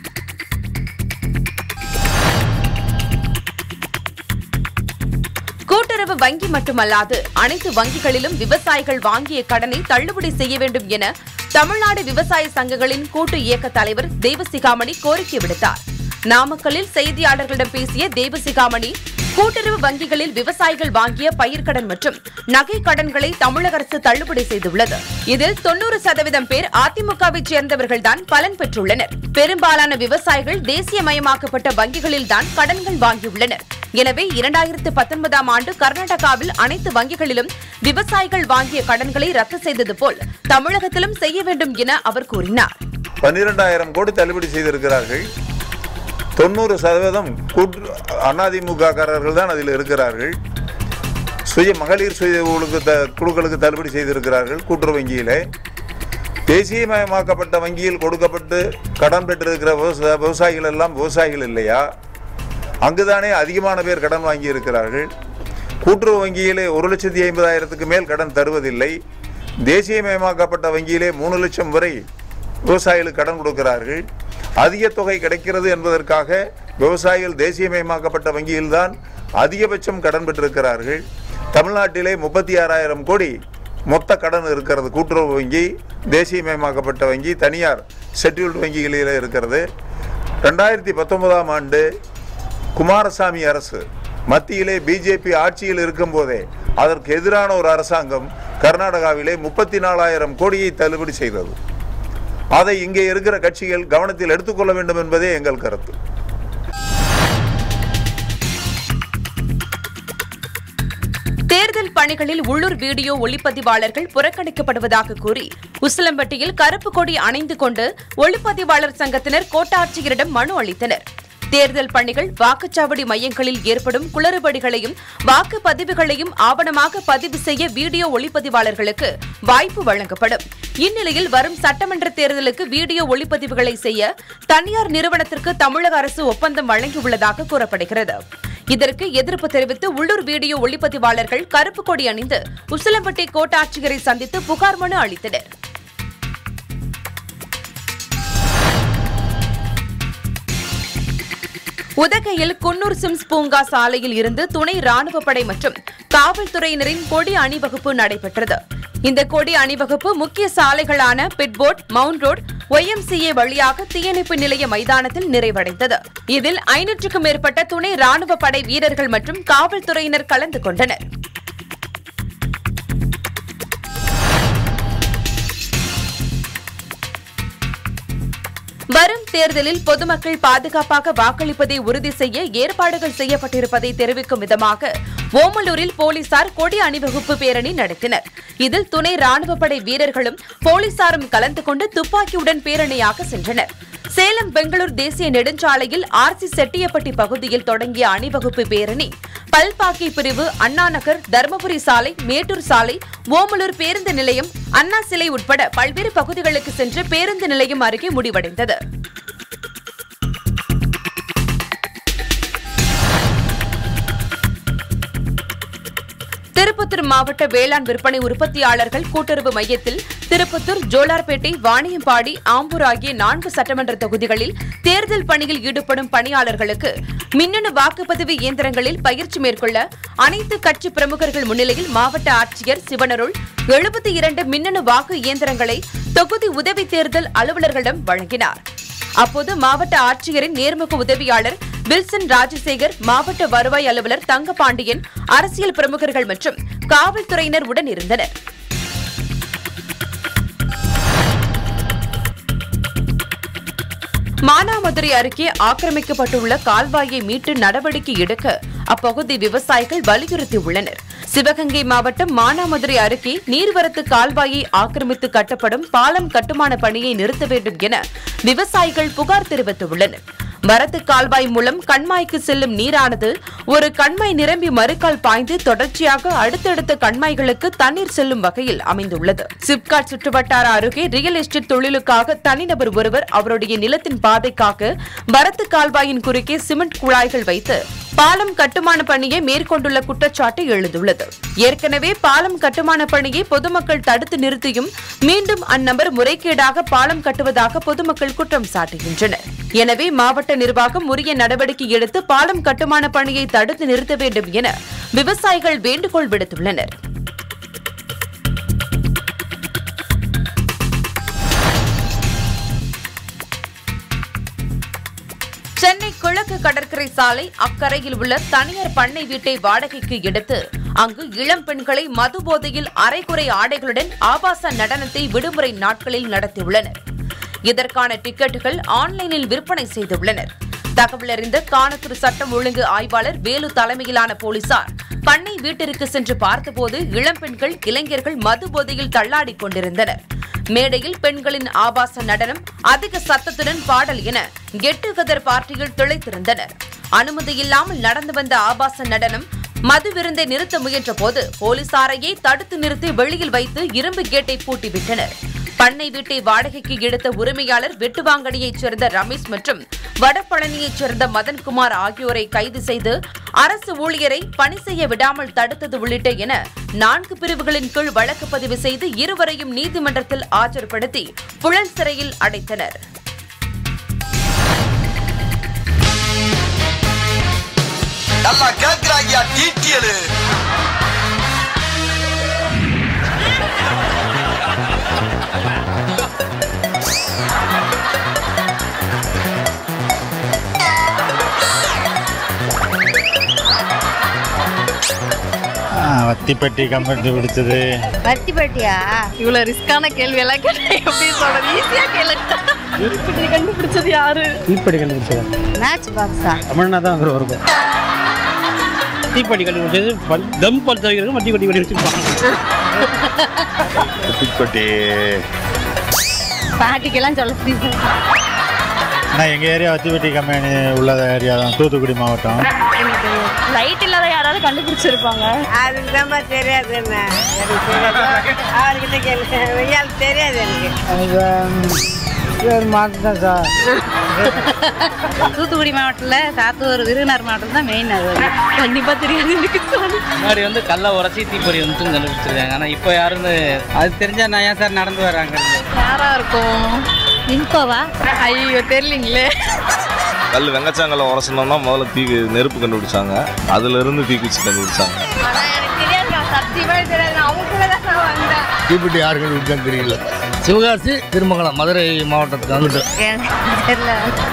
கூட்டுறவு வங்கி மட்டுமல்லாது அனைத்து வங்கிகளிலும் விவசாயிகள் வாங்கிய கடனை தள்ளுபடி செய்ய வேண்டும் என தமிழ்நாடு விவசாய சங்கங்களின் கூட்டு இயக்க தலைவர் தெய்வசிகாமணி கோரிக்கை விடுத்தார் நாமக்கல்லில் செய்தியாளர்களிடம் பேசிய தெய்வசிகாமணி கூட்டுறவு வங்கிகளில் விவசாயிகள் வாங்கிய பயிர்க்கடன் மற்றும் நகை கடன்களை தமிழக அரசு தள்ளுபடி செய்துள்ளது இதில் தொன்னூறு சதவீதம் பேர் அதிமுகவைச் சேர்ந்தவர்கள்தான் பலன் பெற்றுள்ளனர் பெரும்பாலான விவசாயிகள் தேசியமயமாக்கப்பட்ட வங்கிகளில் தான் கடன்கள் வாங்கியுள்ளனர் எனவே இரண்டாயிரத்து பத்தொன்பதாம் ஆண்டு கர்நாடகாவில் அனைத்து வங்கிகளிலும் விவசாயிகள் வாங்கிய கடன்களை ரத்து செய்தது போல் தமிழகத்திலும் செய்ய வேண்டும் என அவர் கூறினார் பன்னிரெண்டாயிரம் கோடி தள்ளுபடி செய்திருக்கிறார்கள் தொண்ணூறு சதவீதம் கூட்டு அதிமுககாரர்கள் தான் அதில் இருக்கிறார்கள் சுய மகளிர் சுய குழுக்கு த குழுக்களுக்கு தள்ளுபடி செய்திருக்கிறார்கள் கூட்டுறவு வங்கியிலே தேசியமயமாக்கப்பட்ட வங்கியில் கொடுக்கப்பட்டு கடன் பெற்றிருக்கிற விவசா விவசாயிகள் எல்லாம் விவசாயிகள் இல்லையா அங்குதானே அதிகமான பேர் கடன் வாங்கி இருக்கிறார்கள் கூட்டுறவு வங்கியிலே ஒரு லட்சத்தி ஐம்பதாயிரத்துக்கு மேல் கடன் தருவதில்லை தேசியமயமாக்கப்பட்ட வங்கியிலே மூணு லட்சம் வரை விவசாயிகளுக்கு கடன் கொடுக்கிறார்கள் அதிக தொகை கிடைக்கிறது என்பதற்காக விவசாயிகள் தேசியமயமாக்கப்பட்ட வங்கியில்தான் அதிகபட்சம் கடன் பெற்றிருக்கிறார்கள் தமிழ்நாட்டிலே முப்பத்தி ஆறாயிரம் கோடி மொத்த கடன் இருக்கிறது கூட்டுறவு வங்கி தேசியமயமாக்கப்பட்ட வங்கி தனியார் ஷெட்யூல்டு வங்கிகளில் இருக்கிறது ரெண்டாயிரத்தி பத்தொன்பதாம் ஆண்டு குமாரசாமி அரசு மத்தியிலே பிஜேபி ஆட்சியில் இருக்கும்போதே அதற்கு எதிரான ஒரு அரசாங்கம் கர்நாடகாவிலே முப்பத்தி நாலாயிரம் கோடியை தள்ளுபடி செய்தது அதை இங்கே இருக்கிற கட்சிகள் கவனத்தில் எடுத்துக்கொள்ள வேண்டும் என்பதே எங்கள் கருத்து தேர்தல் பணிகளில் உள்ளூர் வீடியோ ஒளிப்பதிவாளர்கள் புறக்கணிக்கப்படுவதாக கூறி உசிலம்பட்டியில் கருப்பு கொடி அணைந்து கொண்டு ஒளிப்பதிவாளர் சங்கத்தினர் கோட்டாட்சியரிடம் மனு அளித்தனர் தேர்தல் பணிகள் வாக்குச்சாவடி மையங்களில் ஏற்படும் குளறுபடிகளையும் வாக்குப்பதிவுகளையும் ஆவணமாக பதிவு செய்ய வீடியோ ஒளிப்பதிவாளர்களுக்கு வாய்ப்பு வழங்கப்படும் இந்நிலையில் வரும் சட்டமன்ற தேர்தலுக்கு வீடியோ ஒளிப்பதிவுகளை செய்ய தனியார் நிறுவனத்திற்கு தமிழக அரசு ஒப்பந்தம் வழங்கியுள்ளதாக கூறப்படுகிறது இதற்கு எதிர்ப்பு தெரிவித்து உள்ளூர் வீடியோ ஒளிப்பதிவாளர்கள் கருப்பு கொடி அணிந்து உசிலம்பட்டி கோட்டாட்சியரை சந்தித்து புகார் மனு அளித்தனர் உதகையில் குன்னூர் சிம்ஸ் பூங்கா சாலையில் இருந்து துணை ராணுவ படை மற்றும் காவல்துறையினரின் கொடி அணிவகுப்பு நடைபெற்றது இந்த கொடி அணிவகுப்பு முக்கிய சாலைகளான பிட்போர்ட் மவுண்ட் ரோட் ஒய்எம்சிஏ வழியாக தீயணைப்பு நிலைய மைதானத்தில் நிறைவடைந்தது இதில் ஐநூற்றுக்கும் மேற்பட்ட துணை ராணுவ படை வீரர்கள் மற்றும் காவல்துறையினர் கலந்து கொண்டனர் வரும் தேர்தலில் பொதுமக்கள் பாதுகாப்பாக வாக்களிப்பதை உறுதி செய்ய ஏற்பாடுகள் செய்யப்பட்டிருப்பதை தெரிவிக்கும் விதமாக ஓமலூரில் போலீசார் கொடி அணிவகுப்பு பேரணி நடத்தினர் இதில் துணை ராணுவப்படை வீரர்களும் போலீசாரும் கலந்து கொண்டு துப்பாக்கியுடன் பேரணியாக சென்றனர் சேலம் பெங்களூர் தேசிய நெடுஞ்சாலையில் ஆர்சி செட்டியப்பட்டி பகுதியில் தொடங்கிய அணிவகுப்பு பேரணி பல்பாக்கி பிரிவு அண்ணா நகர் தருமபுரி சாலை மேட்டூர் சாலை ஓமலூர் பேருந்து நிலையம் அண்ணா சிலை உட்பட பல்வேறு பகுதிகளுக்கு சென்று பேருந்து நிலையம் அருகே முடிவடைந்தது திருப்பத்தூர் மாவட்ட வேளாண் விற்பனை உற்பத்தியாளர்கள் கூட்டுறவு மையத்தில் திருப்பத்தூர் ஜோலார்பேட்டை வாணியம்பாடி ஆம்பூர் ஆகிய நான்கு சட்டமன்ற தொகுதிகளில் தேர்தல் பணியில் ஈடுபடும் பணியாளர்களுக்கு மின்னணு வாக்குப்பதிவு இயந்திரங்களில் பயிற்சி மேற்கொள்ள அனைத்து கட்சி பிரமுகர்கள் முன்னிலையில் மாவட்ட ஆட்சியர் சிவனருள் எழுபத்தி இரண்டு மின்னணு வாக்கு இயந்திரங்களை தொகுதி உதவி தேர்தல் அலுவலர்களிடம் வழங்கினார் அப்போது மாவட்ட ஆட்சியரின் நேர்முக உதவியாளர் வில்சன் ராஜசேகர் மாவட்ட வருவாய் அலுவலர் தங்கபாண்டியன் அரசியல் பிரமுகர்கள் மற்றும் காவல்துறையினர் உடன் இருந்தனர் மானாமதுரை அருகே ஆக்கிரமிக்கப்பட்டுள்ள கால்வாயை மீட்டு நடவடிக்கை எடுக்க அப்பகுதி விவசாயிகள் வலியுறுத்தியுள்ளனர் சிவகங்கை மாவட்டம் மானாமதுரை அருகே நீர்வரத்து கால்வாயை ஆக்கிரமித்து கட்டப்படும் பாலம் கட்டுமான பணியை நிறுத்த வேண்டும் என விவசாயிகள் புகார் தெரிவித்துள்ளனர் வரத்து கால்வாய் மூலம் கண்மாய்க்கு செல்லும் நீரானது ஒரு கண்மாய் நிரம்பி மறுக்கால் பாய்ந்து தொடர்ச்சியாக அடுத்தடுத்த கண்மாய்களுக்கு தண்ணீர் செல்லும் வகையில் அமைந்துள்ளது சிப்காட் சுற்றுவட்டார அருகே ரியல் எஸ்டேட் தொழிலுக்காக தனிநபர் ஒருவர் அவருடைய நிலத்தின் பாதைக்காக வரத்து கால்வாயின் குறுக்கே சிமெண்ட் குழாய்கள் வைத்து பாலம் கட்டுமான பணியை மேற்கொண்டுள்ள குற்றச்சாட்டு எழுந்துள்ளது ஏற்கனவே பாலம் கட்டுமான பணியை பொதுமக்கள் தடுத்து நிறுத்தியும் மீண்டும் அந்நபர் முறைகேடாக பாலம் கட்டுவதாக பொதுமக்கள் குற்றம் சாட்டுகின்றனர் எனவே மாவட்ட நிர்வாகம் உரிய நடவடிக்கை எடுத்து பாலம் கட்டுமான பணியை தடுத்து நிறுத்த வேண்டும் என விவசாயிகள் வேண்டுகோள் விடுத்துள்ளனர் சென்னை கிழக்கு கடற்கரை சாலை அக்கரையில் உள்ள தனியார் பண்ணை வீட்டை வாடகைக்கு எடுத்து அங்கு இளம் பெண்களை மது போதையில் அரைகுறை ஆடைகளுடன் ஆபாச நடனத்தை விடுமுறை நாட்களில் நடத்தியுள்ளனர் இதற்கான டிக்கெட்டுகள் ஆன்லைனில் விற்பனை செய்துள்ளனர் தகவல் அறிந்த காணத்தூர் சட்டம் ஒழுங்கு ஆய்வாளர் வேலு தலைமையிலான போலீசார் பண்ணை வீட்டிற்கு சென்று பார்த்தபோது இளம்பெண்கள் இளைஞர்கள் மது போதையில் தள்ளாடிக் கொண்டிருந்தனர் மேடையில் பெண்களின் ஆபாச நடனம் அதிக சத்தத்துடன் பாடல் என கெட்டு கதர் பார்ட்டியில் திளைத்திருந்தனர் அனுமதி இல்லாமல் நடந்து வந்த ஆபாச நடனம் மது விருந்தை நிறுத்த முயன்ற போது போலீசாரையே தடுத்து நிறுத்தி வெளியில் வைத்து இரும்பு கேட்டை பூட்டிவிட்டனர் பண்ணை வீட்டை வாடகைக்கு எடுத்த உரிமையாளர் வெட்டுவாங்கடியைச் சேர்ந்த ரமேஷ் மற்றும் வடபழனியைச் சேர்ந்த மதன்குமார் ஆகியோரை கைது செய்து அரசு ஊழியரை பணி செய்ய விடாமல் தடுத்தது உள்ளிட்ட என நான்கு பிரிவுகளின் கீழ் வழக்கு பதிவு செய்து இருவரையும் நீதிமன்றத்தில் ஆஜர்படுத்தி புழல் சிறையில் அடைத்தனர் நல்லா கேக்குறாங்க டீட்டியலு வத்திப்பட்டி கம்பெனி பிடிச்சது பத்தி பட்டியா இவ்வளவு ரிஸ்கான கேள்வி எல்லாம் கேட்டா எப்படி சொல்றது ஈஸியா கேளு இப்படி கண்டுபிடிச்சது யாரு தீப்பெட்டி கண்டுபிடிச்சது மேட்ச் பாக்ஸா தமிழ்னா தான் அவர் வருது தீப்பெட்டி கண்டுபிடிச்சது பல்- தம் பல் தவிர வட்டி பட்டி கட்டி வச்சிருப்பாங்க வத்திப்பட்டி பாட்டிக்கெல்லாம் சொல்ல தெரியுது. நான் எங்கள் ஏரியா வத்திப்பட்டி கம்பெனி உள்ள ஏரியா தான் தூத்துக்குடி மாவட்டம் லைட் இல்லாத யாராவது கண்டுபிடிச்சிருப்பாங்க அதுக்கு தான் தெரியாது என்ன எனக்கு தெரியாது. அவர்கிட்ட கேளு இயாளுக்கு தெரியாது எனக்கு மாட்டு தான் சார் தூத்துக்குடி மாவட்டத்தில் சாத்தூர் விருதுநகர் மாவட்டம் தான் மெயின் அது கண்டிப்பாக தெரியாது எனக்கு முன்னாடி வந்து கல்லை உரசி தீப்பொறி வந்து கண்டுபிடிச்சிருக்காங்க ஆனால் இப்போ யாருன்னு அது தெரிஞ்சா நான் ஏன் சார் நடந்து வராங்க யாரா இருக்கும் இன்கோவா ஐயோ தெரியலீங்களே கல் வெங்கச்சாங்கல்ல உரசணும்னா முதல்ல தீ நெருப்பு கண்டுபிடிச்சாங்க அதுல இருந்து தீக்குச்சி கண்டுபிடிச்சாங்க ஆனா எனக்கு தெரியாது சத்தியமா தெரியாது அவங்க தான் நான் வந்தேன் தீப்பெட்டி யார் கண்டுபிடிச்சான்னு தெரியல சிவகாசி திருமங்கலம் மதுரை மாவட்டத்துக்கு அங்கிட்டு எனக்கு தெரியல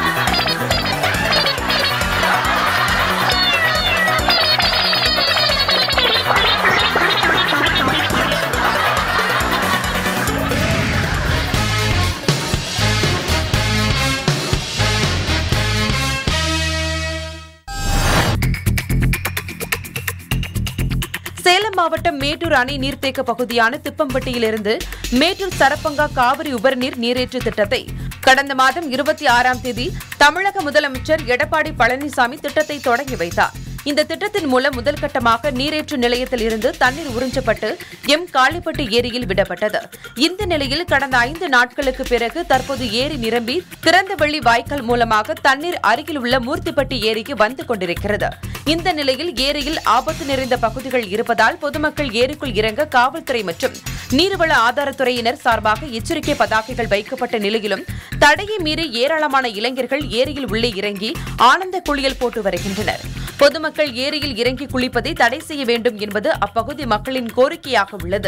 சேலம் மாவட்டம் மேட்டூர் அணை நீர்த்தேக்க பகுதியான திப்பம்பட்டியிலிருந்து மேட்டூர் சரப்பங்கா காவிரி உபரிநீர் நீரேற்று திட்டத்தை கடந்த மாதம் இருபத்தி ஆறாம் தேதி தமிழக முதலமைச்சர் எடப்பாடி பழனிசாமி திட்டத்தை தொடங்கி வைத்தார் இந்த திட்டத்தின் மூலம் முதல் கட்டமாக நீரேற்று நிலையத்தில் இருந்து தண்ணீர் உறிஞ்சப்பட்டு எம் காளிப்பட்டு ஏரியில் விடப்பட்டது இந்த நிலையில் கடந்த ஐந்து நாட்களுக்கு பிறகு தற்போது ஏரி நிரம்பி திறந்தவெளி வாய்க்கால் மூலமாக தண்ணீர் அருகில் உள்ள மூர்த்திப்பட்டி ஏரிக்கு வந்து கொண்டிருக்கிறது இந்த நிலையில் ஏரியில் ஆபத்து நிறைந்த பகுதிகள் இருப்பதால் பொதுமக்கள் ஏரிக்குள் இறங்க காவல்துறை மற்றும் நீர்வள ஆதாரத்துறையினர் சார்பாக எச்சரிக்கை பதாகைகள் வைக்கப்பட்ட நிலையிலும் தடையை மீறி ஏராளமான இளைஞர்கள் ஏரியில் உள்ளே இறங்கி ஆனந்த குளியல் போட்டு வருகின்றனர் பொதுமக்கள் ஏரியில் இறங்கி குளிப்பதை தடை செய்ய வேண்டும் என்பது அப்பகுதி மக்களின் கோரிக்கையாக உள்ளது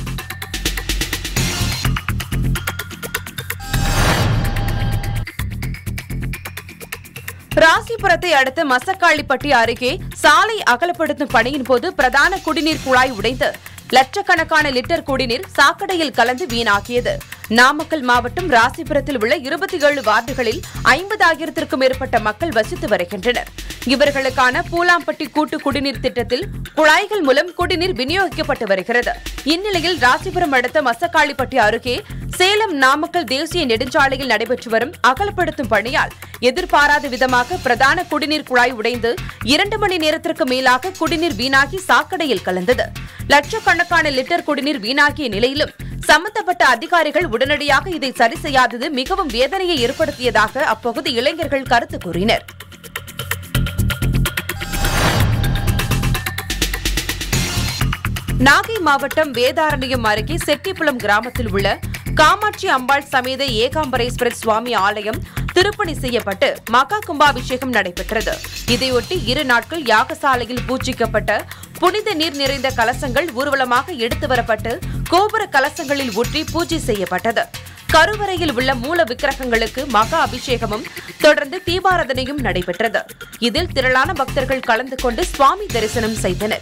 ராசிபுரத்தை அடுத்த மசக்காளிப்பட்டி அருகே சாலை அகலப்படுத்தும் பணியின் போது பிரதான குடிநீர் குழாய் உடைந்து லட்சக்கணக்கான லிட்டர் குடிநீர் சாக்கடையில் கலந்து வீணாகியது நாமக்கல் மாவட்டம் ராசிபுரத்தில் உள்ள இருபத்தி ஏழு வார்டுகளில் ஐம்பதாயிரத்திற்கும் மேற்பட்ட மக்கள் வசித்து வருகின்றனர் இவர்களுக்கான பூலாம்பட்டி கூட்டு குடிநீர் திட்டத்தில் குழாய்கள் மூலம் குடிநீர் விநியோகிக்கப்பட்டு வருகிறது இந்நிலையில் ராசிபுரம் அடுத்த மசக்காளிப்பட்டி அருகே சேலம் நாமக்கல் தேசிய நெடுஞ்சாலையில் நடைபெற்று வரும் அகலப்படுத்தும் பணியால் எதிர்பாராத விதமாக பிரதான குடிநீர் குழாய் உடைந்து இரண்டு மணி நேரத்திற்கு மேலாக குடிநீர் வீணாகி சாக்கடையில் கலந்தது லட்சக்கணக்கான லிட்டர் குடிநீர் வீணாகிய நிலையிலும் சம்பந்தப்பட்ட அதிகாரிகள் உடனடியாக இதை சரி செய்யாதது மிகவும் வேதனையை ஏற்படுத்தியதாக அப்பகுதி இளைஞர்கள் கருத்து கூறினர் நாகை மாவட்டம் வேதாரண்யம் அருகே செட்டிப்புலம் கிராமத்தில் உள்ள காமாட்சி அம்பாள் சமேத ஏகாம்பரேஸ்வரர் சுவாமி ஆலயம் திருப்பணி செய்யப்பட்டு மகா கும்பாபிஷேகம் நடைபெற்றது இதையொட்டி இரு நாட்கள் யாகசாலையில் பூஜிக்கப்பட்ட புனித நீர் நிறைந்த கலசங்கள் ஊர்வலமாக எடுத்து வரப்பட்டு கோபுர கலசங்களில் ஊற்றி பூஜை செய்யப்பட்டது கருவறையில் உள்ள மூல விக்கிரகங்களுக்கு மகா அபிஷேகமும் தொடர்ந்து தீபாராதனையும் நடைபெற்றது இதில் திரளான பக்தர்கள் கலந்து கொண்டு சுவாமி தரிசனம் செய்தனர்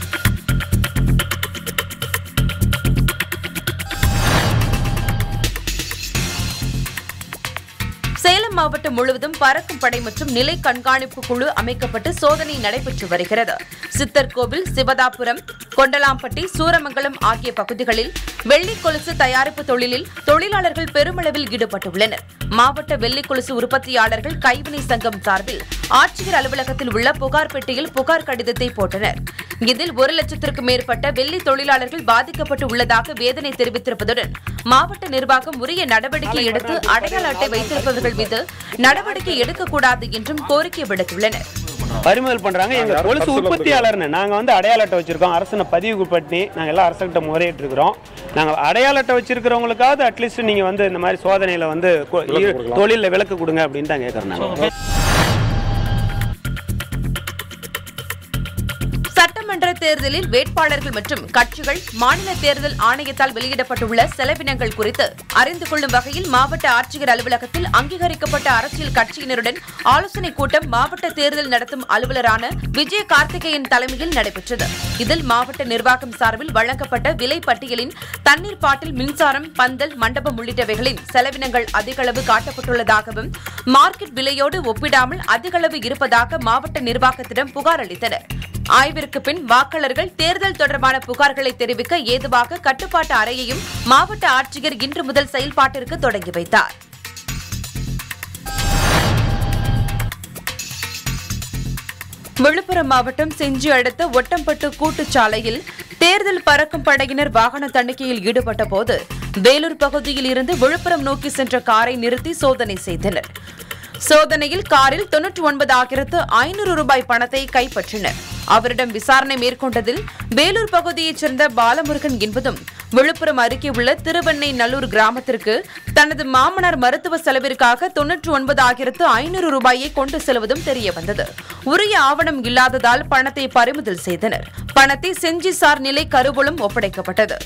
சேலம் மாவட்டம் முழுவதும் பறக்கும் படை மற்றும் நிலை கண்காணிப்பு குழு அமைக்கப்பட்டு சோதனை நடைபெற்று வருகிறது சித்தர் கோவில் சிவதாபுரம் கொண்டலாம்பட்டி சூரமங்கலம் ஆகிய பகுதிகளில் வெள்ளி கொலுசு தயாரிப்பு தொழிலில் தொழிலாளர்கள் பெருமளவில் ஈடுபட்டுள்ளனர் மாவட்ட வெள்ளி கொலுசு உற்பத்தியாளர்கள் கைவினை சங்கம் சார்பில் ஆட்சியர் அலுவலகத்தில் உள்ள புகார் பெட்டியில் புகார் கடிதத்தை போட்டனர் இதில் ஒரு லட்சத்திற்கும் மேற்பட்ட வெள்ளி தொழிலாளர்கள் பாதிக்கப்பட்டு உள்ளதாக வேதனை தெரிவித்திருப்பதுடன் மாவட்ட நிர்வாகம் உரிய நடவடிக்கை எடுத்து அடையாள அட்டை வைத்திருப்பவர்கள் மீது நடவடிக்கை எடுக்கக்கூடாது என்றும் கோரிக்கை விடுத்துள்ளனர் பறிமுதல் பண்றாங்க எங்க கொலுசு உற்பத்தியாளர்னு நாங்க வந்து அடையாள அட்டை வச்சிருக்கோம் அரசனை பதிவு பண்ணி நாங்க எல்லாம் அரசுகிட்ட முறையிட்டு இருக்கிறோம் நாங்க அடையாள அட்டை வச்சிருக்கிறவங்களுக்காவது அட்லீஸ்ட் நீங்க வந்து இந்த மாதிரி சோதனையில வந்து கொ- விலக்கு கொடுக்கலாம். தொழில்ல விலக்கு கொடுங்க அப்படின்னு தான் கேட்கறேன் நாங்க சட்டமன்ற தேர்தலில் வேட்பாளர்கள் மற்றும் கட்சிகள் மாநில தேர்தல் ஆணையத்தால் வெளியிடப்பட்டுள்ள செலவினங்கள் குறித்து அறிந்து கொள்ளும் வகையில் மாவட்ட ஆட்சியர் அலுவலகத்தில் அங்கீகரிக்கப்பட்ட அரசியல் கட்சியினருடன் ஆலோசனைக் கூட்டம் மாவட்ட தேர்தல் நடத்தும் அலுவலரான விஜய கார்த்திகேயன் தலைமையில் நடைபெற்றது இதில் மாவட்ட நிர்வாகம் சார்பில் வழங்கப்பட்ட விலை பட்டியலின் தண்ணீர் பாட்டில் மின்சாரம் பந்தல் மண்டபம் உள்ளிட்டவைகளின் செலவினங்கள் அதிகளவு காட்டப்பட்டுள்ளதாகவும் மார்க்கெட் விலையோடு ஒப்பிடாமல் அதிகளவு இருப்பதாக மாவட்ட நிர்வாகத்திடம் புகார் அளித்தனர் ஆய்விற்கு பின் வாக்காளர்கள் தேர்தல் தொடர்பான புகார்களை தெரிவிக்க ஏதுவாக கட்டுப்பாட்டு அறையையும் மாவட்ட ஆட்சியர் இன்று முதல் செயல்பாட்டிற்கு தொடங்கி வைத்தார் விழுப்புரம் மாவட்டம் செஞ்சி அடுத்த ஒட்டம்பட்டு கூட்டுச்சாலையில் தேர்தல் பறக்கும் படையினர் வாகன தணிக்கையில் ஈடுபட்ட போது வேலூர் பகுதியில் இருந்து விழுப்புரம் நோக்கி சென்ற காரை நிறுத்தி சோதனை செய்தனர் சோதனையில் காரில் தொன்னூற்றி ஒன்பது ஆயிரத்து ஐநூறு ரூபாய் பணத்தை கைப்பற்றினர் அவரிடம் விசாரணை மேற்கொண்டதில் வேலூர் பகுதியைச் சேர்ந்த பாலமுருகன் என்பதும் விழுப்புரம் அருகே உள்ள திருவெண்ணை நல்லூர் கிராமத்திற்கு தனது மாமனார் மருத்துவ செலவிற்காக தொன்னூற்றி ஒன்பது ஆயிரத்து ஐநூறு ரூபாயை கொண்டு செல்வதும் தெரியவந்தது உரிய ஆவணம் இல்லாததால் பணத்தை பறிமுதல் செய்தனர் பணத்தை செஞ்சி சார் நிலை கருவூலம் ஒப்படைக்கப்பட்டது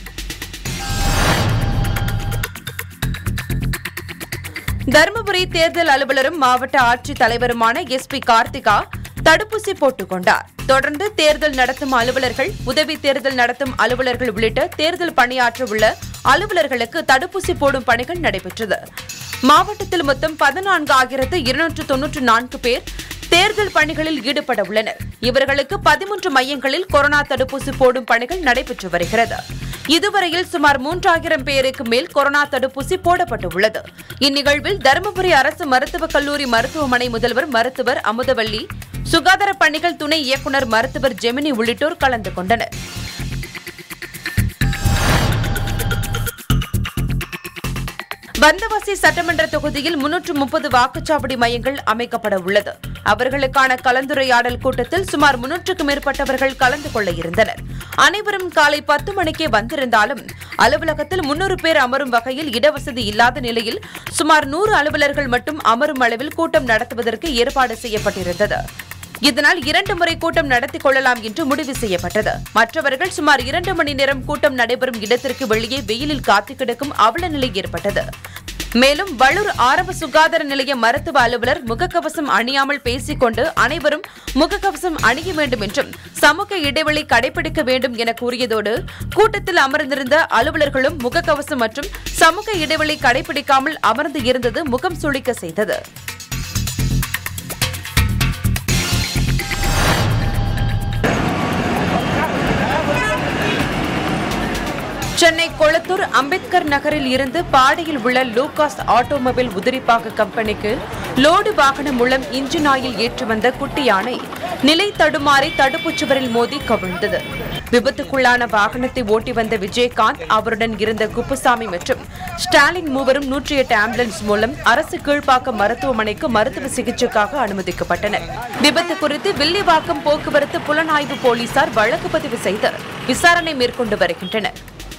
தருமபுரி தேர்தல் அலுவலரும் மாவட்ட ஆட்சித் தலைவருமான எஸ் பி கார்த்திகா தடுப்பூசி போட்டுக் கொண்டார் தொடர்ந்து தேர்தல் நடத்தும் அலுவலர்கள் உதவி தேர்தல் நடத்தும் அலுவலர்கள் உள்ளிட்ட தேர்தல் பணியாற்ற உள்ள அலுவலர்களுக்கு தடுப்பூசி போடும் பணிகள் நடைபெற்றது மாவட்டத்தில் மொத்தம் பதினான்கு ஆயிரத்து இருநூற்று தொன்னூற்று நான்கு பேர் தேர்தல் பணிகளில் ஈடுபட உள்ளனர் இவர்களுக்கு பதிமூன்று மையங்களில் கொரோனா தடுப்பூசி போடும் பணிகள் நடைபெற்று வருகிறது இதுவரையில் சுமார் மூன்றாயிரம் பேருக்கு மேல் கொரோனா தடுப்பூசி போடப்பட்டுள்ளது இந்நிகழ்வில் தருமபுரி அரசு மருத்துவக் கல்லூரி மருத்துவமனை முதல்வர் மருத்துவர் அமுதவள்ளி சுகாதார பணிகள் துணை இயக்குநர் மருத்துவர் ஜெமினி உள்ளிட்டோர் கலந்து கொண்டனர் வந்தவாசி சட்டமன்ற தொகுதியில் முன்னூற்று முப்பது வாக்குச்சாவடி மையங்கள் அமைக்கப்பட உள்ளது அவர்களுக்கான கலந்துரையாடல் கூட்டத்தில் சுமார் முன்னூற்றுக்கும் மேற்பட்டவர்கள் கலந்து கொள்ள இருந்தனர் அனைவரும் காலை பத்து மணிக்கே வந்திருந்தாலும் அலுவலகத்தில் முன்னூறு பேர் அமரும் வகையில் இடவசதி இல்லாத நிலையில் சுமார் நூறு அலுவலர்கள் மட்டும் அமரும் அளவில் கூட்டம் நடத்துவதற்கு ஏற்பாடு செய்யப்பட்டிருந்தது இதனால் இரண்டு முறை கூட்டம் நடத்திக் கொள்ளலாம் என்று முடிவு செய்யப்பட்டது மற்றவர்கள் சுமார் இரண்டு மணி நேரம் கூட்டம் நடைபெறும் இடத்திற்கு வெளியே வெயிலில் காத்து கிடக்கும் அவல நிலை ஏற்பட்டது மேலும் வள்ளூர் ஆரம்ப சுகாதார நிலைய மருத்துவ அலுவலர் முகக்கவசம் அணியாமல் பேசிக்கொண்டு அனைவரும் முகக்கவசம் அணிய வேண்டும் என்றும் சமூக இடைவெளி கடைபிடிக்க வேண்டும் என கூறியதோடு கூட்டத்தில் அமர்ந்திருந்த அலுவலர்களும் முகக்கவசம் மற்றும் சமூக இடைவெளி கடைபிடிக்காமல் அமர்ந்து இருந்தது முகம் சுளிக்க செய்தது சென்னை கொளத்தூர் அம்பேத்கர் நகரில் இருந்து பாடியில் உள்ள லூகாஸ் ஆட்டோமொபைல் உதிரிப்பாக கம்பெனிக்கு லோடு வாகனம் மூலம் இன்ஜின் ஆயில் ஏற்றி வந்த குட்டி யானை நிலை தடுமாறி தடுப்புச் சுவரில் மோதி கவிழ்ந்தது விபத்துக்குள்ளான வாகனத்தை ஓட்டி வந்த விஜயகாந்த் அவருடன் இருந்த குப்புசாமி மற்றும் ஸ்டாலின் மூவரும் நூற்றி எட்டு ஆம்புலன்ஸ் மூலம் அரசு கீழ்ப்பாக்கம் மருத்துவமனைக்கு மருத்துவ சிகிச்சைக்காக அனுமதிக்கப்பட்டனர் விபத்து குறித்து வில்லிவாக்கம் போக்குவரத்து புலனாய்வு போலீசார் வழக்கு பதிவு செய்து விசாரணை மேற்கொண்டு வருகின்றனர்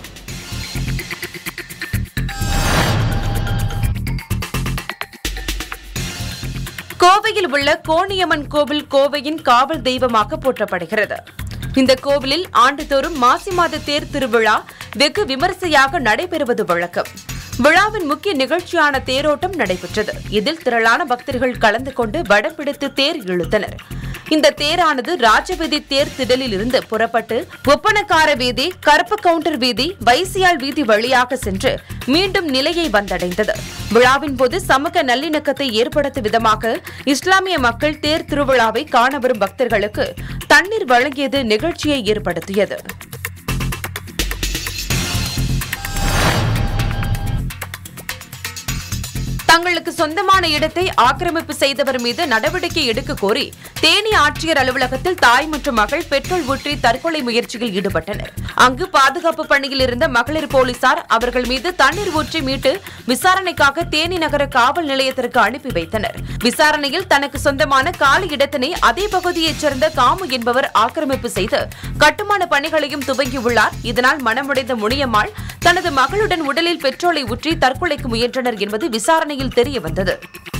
கோவையில் உள்ள கோணியம்மன் கோவில் கோவையின் காவல் தெய்வமாக போற்றப்படுகிறது இந்த கோவிலில் ஆண்டுதோறும் மாசி மாத தேர் திருவிழா வெகு விமரிசையாக நடைபெறுவது வழக்கம் விழாவின் முக்கிய நிகழ்ச்சியான தேரோட்டம் நடைபெற்றது இதில் திரளான பக்தர்கள் கலந்து கொண்டு வடம் பிடித்து தேர் இழுத்தனர் இந்த தேரானது ராஜவீதி தேர் திடலில் இருந்து புறப்பட்டு ஒப்பனக்கார வீதி கருப்பு கவுண்டர் வீதி வைசியாள் வீதி வழியாக சென்று மீண்டும் நிலையை வந்தடைந்தது விழாவின் போது சமூக நல்லிணக்கத்தை ஏற்படுத்தும் விதமாக இஸ்லாமிய மக்கள் தேர் திருவிழாவை காண வரும் பக்தர்களுக்கு தண்ணீர் வழங்கியது நிகழ்ச்சியை ஏற்படுத்தியது தங்களுக்கு சொந்தமான இடத்தை ஆக்கிரமிப்பு செய்தவர் மீது நடவடிக்கை எடுக்க கோரி தேனி ஆட்சியர் அலுவலகத்தில் தாய் மற்றும் மகள் பெட்ரோல் ஊற்றி தற்கொலை முயற்சியில் ஈடுபட்டனர் அங்கு பாதுகாப்பு பணியில் இருந்த மகளிர் போலீசார் அவர்கள் மீது தண்ணீர் ஊற்றி மீட்டு விசாரணைக்காக தேனி நகர காவல் நிலையத்திற்கு அனுப்பி வைத்தனர் விசாரணையில் தனக்கு சொந்தமான காலி இடத்தினை அதே பகுதியைச் சேர்ந்த காமு என்பவர் ஆக்கிரமிப்பு செய்து கட்டுமான பணிகளையும் துவங்கியுள்ளார் இதனால் மனமுடைந்த முனியம்மாள் தனது மகளுடன் உடலில் பெட்ரோலை ஊற்றி தற்கொலைக்கு முயன்றனர் என்பது விசாரணையில் தெரிய வந்தது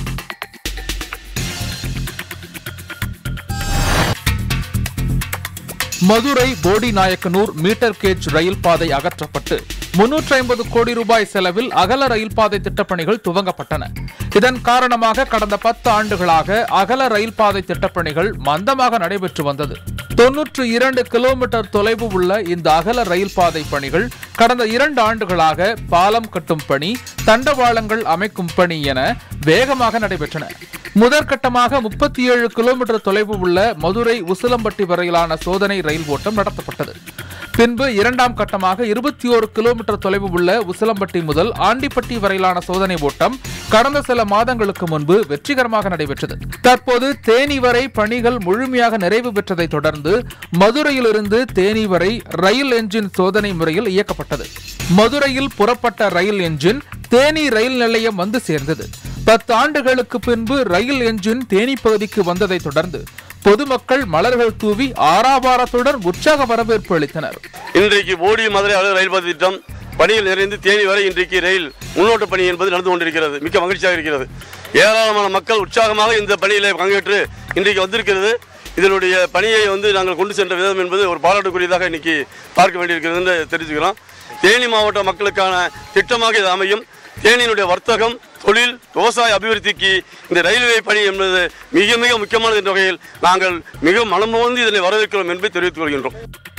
Madurai Bodinayakkanur metre gauge ரயில் பாதை அகற்றப்பட்டு முன்னூற்றி ஐம்பது கோடி ரூபாய் செலவில் அகல ரயில் பாதை திட்டப்பணிகள் துவங்கப்பட்டன இதன் காரணமாக கடந்த பத்து ஆண்டுகளாக அகல ரயில் பாதை திட்டப்பணிகள் மந்தமாக நடைபெற்று வந்தது தொன்னூற்று இரண்டு கிலோமீட்டர் தொலைவு உள்ள இந்த அகல ரயில் பாதை பணிகள் கடந்த இரண்டு ஆண்டுகளாக பாலம் கட்டும் பணி தண்டவாளங்கள் அமைக்கும் பணி என வேகமாக நடைபெற்றன முதற்கட்டமாக முப்பத்தி ஏழு கிலோமீட்டர் தொலைவு உள்ள மதுரை உசிலம்பட்டி வரையிலான சோதனை ரயில் ஓட்டம் நடத்தப்பட்டது பின்பு இரண்டாம் கட்டமாக இருபத்தி ஓரு கிலோமீட்டர் தொலைவு உள்ள உசிலம்பட்டி முதல் ஆண்டிப்பட்டி வரையிலான சோதனை ஓட்டம் கடந்த சில மாதங்களுக்கு முன்பு வெற்றிகரமாக நடைபெற்றது தற்போது தேனி வரை பணிகள் முழுமையாக நிறைவு பெற்றதை தொடர்ந்து மதுரையிலிருந்து தேனி வரை ரயில் என்ஜின் சோதனை முறையில் இயக்கப்பட்டது மதுரையில் புறப்பட்ட ரயில் என்ஜின் தேனி ரயில் நிலையம் வந்து சேர்ந்தது பத்து ஆண்டுகளுக்கு பின்பு ரயில் என்ஜின் தேனி பகுதிக்கு வந்ததை தொடர்ந்து பொதுமக்கள் மலர்கள் தூவி ஆறாபாரத்துடன் உற்சாக வரவேற்பு அளித்தனர் இன்றைக்கு போடி மதுரை அழகு ரயில் பாதை திட்டம் பணியில் நிறைந்து தேனி வரை இன்றைக்கு ரயில் முன்னோட்ட பணி என்பது நடந்து கொண்டிருக்கிறது மிக்க மகிழ்ச்சியாக இருக்கிறது ஏராளமான மக்கள் உற்சாகமாக இந்த பணியிலே பங்கேற்று இன்றைக்கு வந்திருக்கிறது இதனுடைய பணியை வந்து நாங்கள் கொண்டு சென்ற விதம் என்பது ஒரு பாராட்டுக்குரியதாக இன்னைக்கு பார்க்க வேண்டியிருக்கிறது என்று தெரிஞ்சுக்கிறோம் தேனி மாவட்ட மக்களுக்கான திட்டமாக இது அமையும் தேனியினுடைய வர்த்தகம் தொழில் விவசாய அபிவிருத்திக்கு இந்த ரயில்வே பணி என்பது மிக மிக முக்கியமானது என்ற வகையில் நாங்கள் மிக மனமோந்து இதனை வரவேற்கிறோம் என்பதை தெரிவித்துக் கொள்கின்றோம்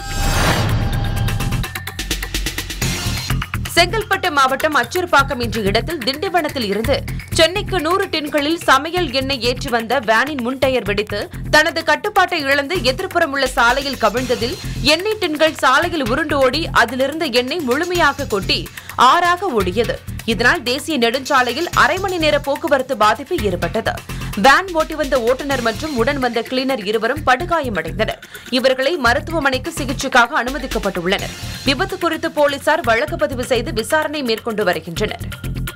செங்கல்பட்டு மாவட்டம் அச்சூர்பாக்கம் என்ற இடத்தில் திண்டிவனத்தில் இருந்து சென்னைக்கு நூறு டின்களில் சமையல் எண்ணெய் ஏற்றி வந்த வேனின் முன் டயர் வெடித்து தனது கட்டுப்பாட்டை இழந்து எதிர்ப்புறம் உள்ள சாலையில் கவிழ்ந்ததில் எண்ணெய் டின்கள் சாலையில் உருண்டு ஓடி அதிலிருந்த எண்ணெய் முழுமையாக கொட்டி ஆறாக ஓடியது இதனால் தேசிய நெடுஞ்சாலையில் அரை மணி நேர போக்குவரத்து பாதிப்பு ஏற்பட்டது வேன் ஓட்டி வந்த ஓட்டுநர் மற்றும் உடன் வந்த கிளீனர் இருவரும் படுகாயமடைந்தனர் இவர்களை மருத்துவமனைக்கு சிகிச்சைக்காக அனுமதிக்கப்பட்டுள்ளனர் விபத்து குறித்து போலீசார் வழக்கு பதிவு செய்து விசாரணை மேற்கொண்டு வருகின்றனர்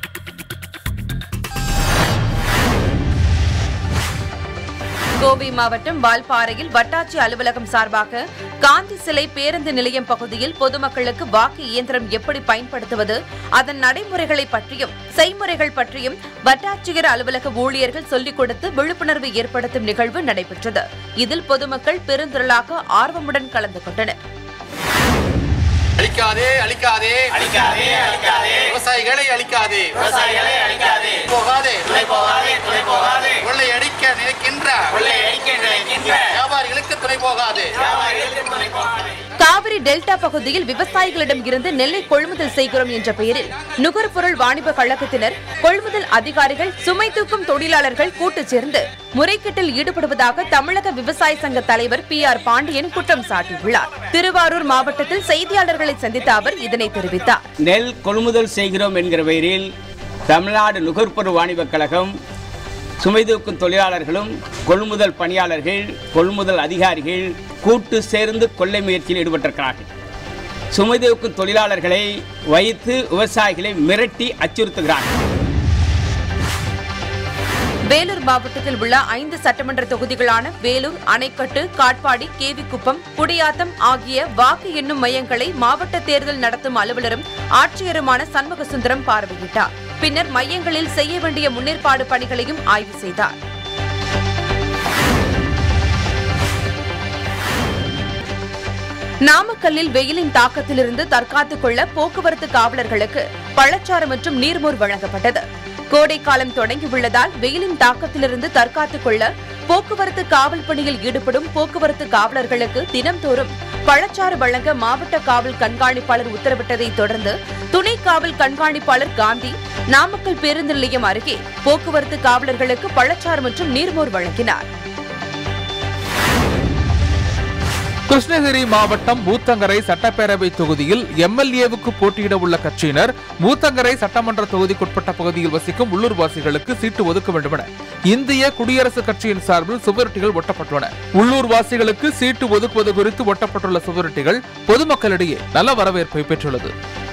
கோவை மாவட்டம் வால்பாறையில் வட்டாட்சி அலுவலகம் சார்பாக காந்தி சிலை பேருந்து நிலையம் பகுதியில் பொதுமக்களுக்கு வாக்கு இயந்திரம் எப்படி பயன்படுத்துவது அதன் நடைமுறைகளை பற்றியும் செய்முறைகள் பற்றியும் வட்டாட்சியர் அலுவலக ஊழியர்கள் சொல்லிக் கொடுத்து விழிப்புணர்வு ஏற்படுத்தும் நிகழ்வு நடைபெற்றது இதில் பொதுமக்கள் பெருந்திரளாக ஆர்வமுடன் கலந்து கொண்டனர் அளிக்க அழிக்காதே அழிக்காதே அழிக்காதே அழிக்காதே விவசாயிகளை அழிக்காதே விவசாயிகளை அழிக்காதே போகாதே துணை போகாதே துணை போகாதே கொள்ளை அடிக்க நினைக்கின்ற கொள்ளை அடிக்க நினைக்கின்ற வியாபாரிகளுக்கு துணை போகாதே வியாபாரிகளுக்கு துணை போகாதே காவிரி டெல்டா பகுதியில் விவசாயிகளிடம் இருந்து நெல்லை கொள்முதல் செய்கிறோம் என்ற பெயரில் நுகர்பொருள் வாணிப கழகத்தினர் கொள்முதல் அதிகாரிகள் சுமை தூக்கும் தொழிலாளர்கள் கூட்டு சேர்ந்து முறைகேட்டில் ஈடுபடுவதாக தமிழக விவசாய சங்க தலைவர் பி ஆர் பாண்டியன் குற்றம் சாட்டியுள்ளார் திருவாரூர் மாவட்டத்தில் செய்தியாளர்களை சந்தித்த அவர் இதனை தெரிவித்தார் நெல் கொள்முதல் செய்கிறோம் என்கிற பெயரில் தமிழ்நாடு நுகர்பொருள் வாணிபக் கழகம் சுமை தூக்கும் தொழிலாளர்களும் கொள்முதல் பணியாளர்கள் கொள்முதல் அதிகாரிகள் கூட்டு சேர்ந்து கொள்ளை முயற்சியில் ஈடுபட்டிருக்கிறார்கள் சுமை தூக்கும் தொழிலாளர்களை வைத்து விவசாயிகளை மிரட்டி அச்சுறுத்துகிறார்கள் வேலூர் மாவட்டத்தில் உள்ள ஐந்து சட்டமன்ற தொகுதிகளான வேலூர் அணைக்கட்டு காட்பாடி கேவிக்குப்பம் குடியாத்தம் ஆகிய வாக்கு எண்ணும் மையங்களை மாவட்ட தேர்தல் நடத்தும் அலுவலரும் ஆட்சியருமான சண்முகசுந்தரம் பார்வையிட்டார் பின்னர் மையங்களில் செய்ய வேண்டிய முன்னேற்பாடு பணிகளையும் ஆய்வு செய்தார் நாமக்கல்லில் வெயிலின் தாக்கத்திலிருந்து தற்காத்துக் கொள்ள போக்குவரத்து காவலர்களுக்கு பழச்சாறு மற்றும் நீர்மோர் வழங்கப்பட்டது கோடைக்காலம் தொடங்கியுள்ளதால் வெயிலின் தாக்கத்திலிருந்து தற்காத்துக் கொள்ள போக்குவரத்து காவல் பணியில் ஈடுபடும் போக்குவரத்து காவலர்களுக்கு தினம்தோறும் பழச்சாறு வழங்க மாவட்ட காவல் கண்காணிப்பாளர் உத்தரவிட்டதை தொடர்ந்து துணை காவல் கண்காணிப்பாளர் காந்தி நாமக்கல் பேருந்து நிலையம் அருகே போக்குவரத்து காவலர்களுக்கு பழச்சாறு மற்றும் நீர்மோர் வழங்கினார் கிருஷ்ணகிரி மாவட்டம் மூத்தங்கரை சட்டப்பேரவை தொகுதியில் எம்எல்ஏவுக்கு போட்டியிட உள்ள கட்சியினர் மூத்தங்கரை சட்டமன்ற தொகுதிக்குட்பட்ட பகுதியில் வசிக்கும் உள்ளூர்வாசிகளுக்கு சீட்டு ஒதுக்க வேண்டுமென இந்திய குடியரசுக் கட்சியின் சார்பில் சுவரொட்டிகள் ஒட்டப்பட்டுள்ளன உள்ளூர்வாசிகளுக்கு சீட்டு ஒதுக்குவது குறித்து ஒட்டப்பட்டுள்ள சுவரொட்டிகள் பொதுமக்களிடையே நல்ல வரவேற்பை பெற்றுள்ளது